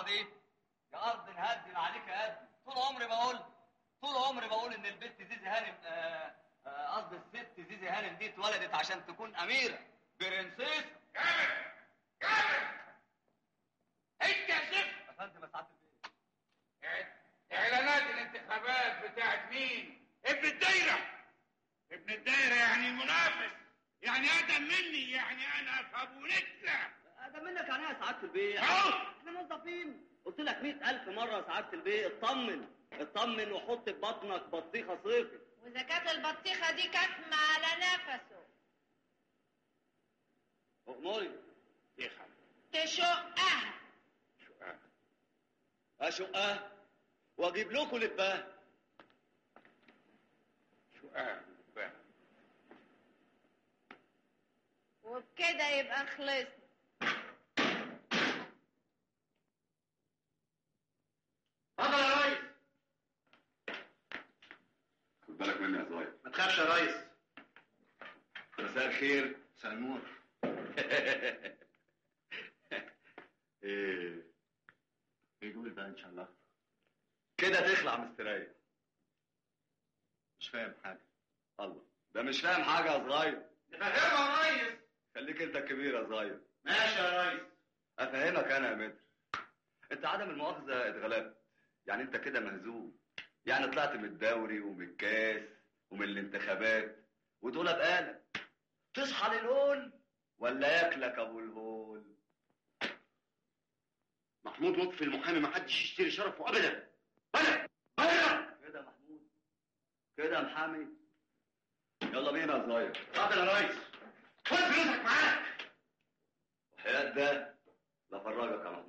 دي يا ارض نهدم عليك يا ابني طول عمري بقول طول عمري بقول ان البت زيزي هانم آه، آه، قصدي الست زيزي هانم دي اتولدت عشان تكون اميره برنسيس جابر جابر انت يا زفت يا فندم يا سعاده البيت اعلانات الانتخابات بتاعت مين ابن الدايره ابن الدايره يعني منافس يعني ادم مني يعني انا في ابو نكله ده منك يعني إيه يا سعاده البيت أهو. احنا موظفين قلت لك مئة ألف مرة يا سعادة البيت اطمن اطمن وحط في بطنك بطيخة صيفي واذا كانت البطيخه دي كاتمه على نفسه أموري يخم تشقها شو آه. أشقاه وأجيب لكم لباه شو آه. بقى. وبكده يبقى خلصنا اتفضل يا ريس خد بالك مني يا صغير ما تخافش يا ريس مساء الخير مساء النور ايه يقول بقى ان شاء الله كده تخلع مستريح مش فاهم حاجه الله ده مش فاهم حاجه يا صغير نفهمها يا ريس خليك انت الكبير يا صغير ماشي يا ريس افهمك انا يا متر انت عدم المؤاخذه اتغلبت يعني انت كده مهزوم يعني طلعت من الدوري ومن الكاس ومن الانتخابات وتقولها بقالك تصحى للهول ولا ياكلك ابو الهول محمود لطفي المحامي ما حدش يشتري شرفه ابدا انا انا كده يا محمود كده يا محامي يلا بينا يا صغير اتفضل يا ريس خد فلوسك معاك وحياة ده لا فرجك يا محمود